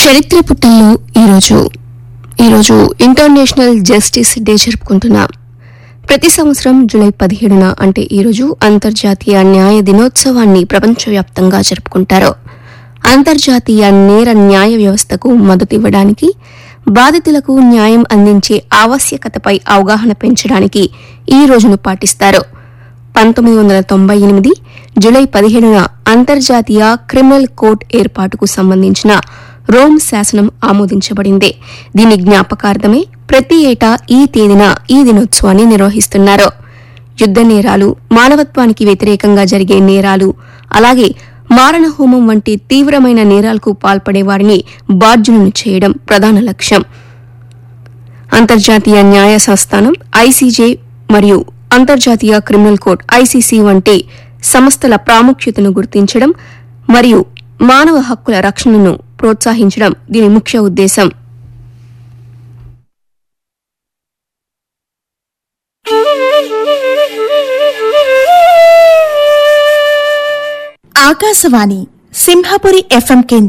చరిత్ర పుటల్లో ఈరోజు ఈరోజు ఇంటర్నేషనల్ జస్టిస్ డే జరుపుకుంటున్నాం ప్రతి సంవత్సరం జూలై పదిహేడున అంటే ఈరోజు అంతర్జాతీయ న్యాయ దినోత్సవాన్ని ప్రపంచవ్యాప్తంగా జరుపుకుంటారు అంతర్జాతీయ నేర న్యాయ వ్యవస్థకు మద్దతివ్వడానికి బాధితులకు న్యాయం అందించే ఆవశ్యకతపై అవగాహన పెంచడానికి ఈ రోజును పాటిస్తారు పంతొమ్మిది వందల తొంభై ఎనిమిది జూలై పదిహేడున అంతర్జాతీయ క్రిమినల్ కోర్ట్ ఏర్పాటుకు సంబంధించిన రోమ్ శాసనం ఆమోదించబడింది దీని జ్ఞాపకార్థమే ప్రతి ఏటా ఈ తేదీన ఈ దినోత్సవాన్ని నిర్వహిస్తున్నారు యుద్ధ నేరాలు మానవత్వానికి వ్యతిరేకంగా జరిగే నేరాలు అలాగే మారణహోమం వంటి తీవ్రమైన నేరాలకు పాల్పడే వారిని బాధ్యులను చేయడం ప్రధాన లక్ష్యం అంతర్జాతీయ న్యాయ సంస్థానం ఐసీజే మరియు అంతర్జాతీయ క్రిమినల్ కోర్ట్ ఐసీసీ వంటి సంస్థల ప్రాముఖ్యతను గుర్తించడం మరియు మానవ హక్కుల రక్షణను ప్రోత్సహించడం దీని ముఖ్య ఉద్దేశం ఆకాశవాణి సింహపురి ఎఫ్ఎం కేంద్రం